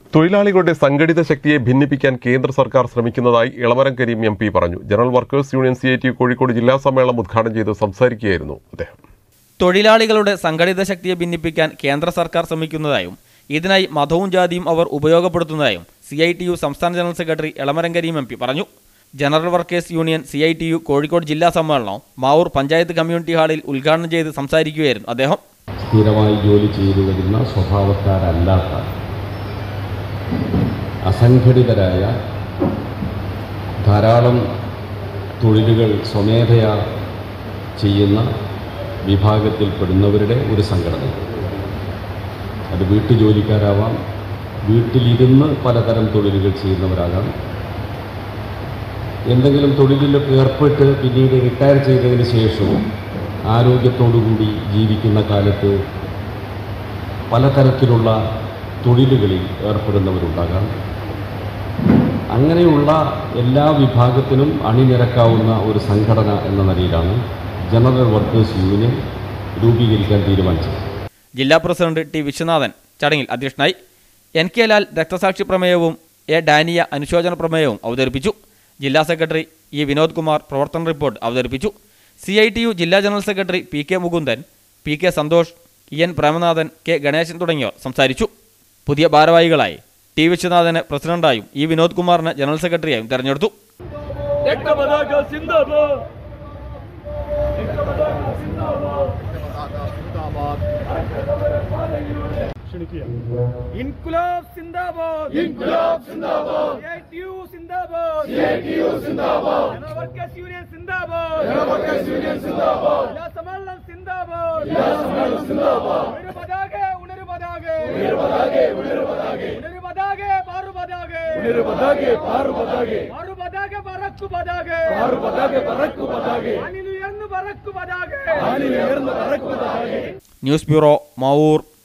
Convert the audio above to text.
തൊഴിലാളികളുടെ സംഘടിത ശക്തിയെ ഭിന്നിപ്പിക്കാൻ കേന്ദ്ര സർക്കാർ ശ്രമിക്കുന്നതായി ഇളമരം കരീം എം പി പറഞ്ഞു general workers union C I T Kozhikode ജില്ലാ സമ്മേളനം ഉദ്ഘാടനം ചെയ്ത് സംസാരിക്കുകയായിരുന്നു അദ്ദേഹം തൊഴിലാളികളുടെ സംഘടിത ശക്തിയെ ഭിന്നിപ്പിക്കാൻ കേന്ദ്ര സർക്കാർ ശ്രമിക്കുന്നതായും ഇതിനായി മതവും ജാതിയും അവർ ഉപയോഗപ്പെടുത്തുന്നതായും സി ഐ ടി യു സംസ്ഥാന general secretary Elamaram Kareem M P പറഞ്ഞു general workers union C I T U Kozhikode ജില്ലാ സമ്മേളനം മാവൂർ പഞ്ചായത്ത് കമ്മ്യൂണിറ്റി ഹാളിൽ ഉദ്ഘാടനം ചെയ്ത് സംസാരിക്കുകയായിരുന്നു അദ്ദേഹം സ്ഥിരമായി ജോലി ചെയ്തു വരുന്ന സ്വഭാവക്കാരല്ലാത്ത അസംഘടിതരായ ധാരാളം തൊഴിലുകൾ സ്വമേധയാ ചെയ്യുന്ന വിഭാഗത്തിൽപ്പെടുന്നവരുടെ ഒരു സംഘടന അത് വീട്ടുജോലിക്കാരാവാം വീട്ടിലിരുന്ന് പലതരം തൊഴിലുകൾ ചെയ്യുന്നവരാകാം എന്തെങ്കിലും തൊഴിലിലൊക്കെ ഏർപ്പെട്ട് പിന്നീട് റിട്ടയർ ചെയ്തതിന് ശേഷവും ആരോഗ്യത്തോടുകൂടി ജീവിക്കുന്ന കാലത്ത് പലതരത്തിലുള്ള തൊഴിലുകളിൽ ഏർപ്പെടുന്നവരുണ്ടാകാം അങ്ങനെയുള്ള എല്ലാ വിഭാഗത്തിനും അണിനിരക്കാവുന്ന ഒരു സംഘടന എന്ന നിലയിലാണ് ജനറൽ വർക്കേഴ്സ് യൂണിയൻ രൂപീകരിക്കാൻ തീരുമാനിച്ചത് ജില്ലാ പ്രസിഡന്റ് ടി വിശ്വനാഥൻ ചടങ്ങിൽ അധ്യക്ഷനായി എൻ കെ ലാൽ രക്തസാക്ഷി പ്രമേയവും എ ഡാനിയ അനുശോചന പ്രമേയവും അവതരിപ്പിച്ചു ജില്ലാ സെക്രട്ടറി ഇ വിനോദ് കുമാർ പ്രവർത്തന റിപ്പോർട്ട് അവതരിപ്പിച്ചു സി ഐ ടി യു ജില്ലാ general secretary P K Mukundan P K Santhosh E N Premanathan K Ganeshan തുടങ്ങിയവർ സംസാരിച്ചു പുതിയ ഭാരവാഹികളായി ടി വിശ്വനാഥനെ പ്രസിഡന്റായും ഇ വിനോദ് കുമാറിനെ ജനറൽ സെക്രട്ടറിയായും തെരഞ്ഞെടുത്തു രക്തപതാക സിന്ദാബാദ് ഇൻകുലാബ് സിന്ദാബാദ് ഇൻകുലാബ് സിന്ദാബാദ് സിഐടിയു സിന്ദാബാദ് സിഐടിയു സിന്ദാബാദ് ജനറൽ വർക്കേഴ്സ് യൂണിയൻ സിന്ദാബാദ് ജനറൽ വർക്കേഴ്സ് യൂണിയൻ സിന്ദാബാദ് ജില്ലാ സമ്മേളനം സിന്ദാബാദ് ജില്ലാ സമ്മേളനം സിന്ദാബാദ് ഉണരു പതാകെ ഉണരു പതാകെ ഉണരു പതാകെ ഉണരു പതാകെ ഉണരു പതാകെ പാറു പതാകെ ഉണരു പതാകെ പാറു പതാകെ പാറു പതാകെ പറക്കു പതാകെ പാറു പതാകെ പറക്കു പതാകെ ആനിലുയർന്നു പറക്കു പതാകെ ആനിലുയർന്നു പറക്കു പതാകെ ന്യൂസ് ബ്യൂറോ മാവൂർ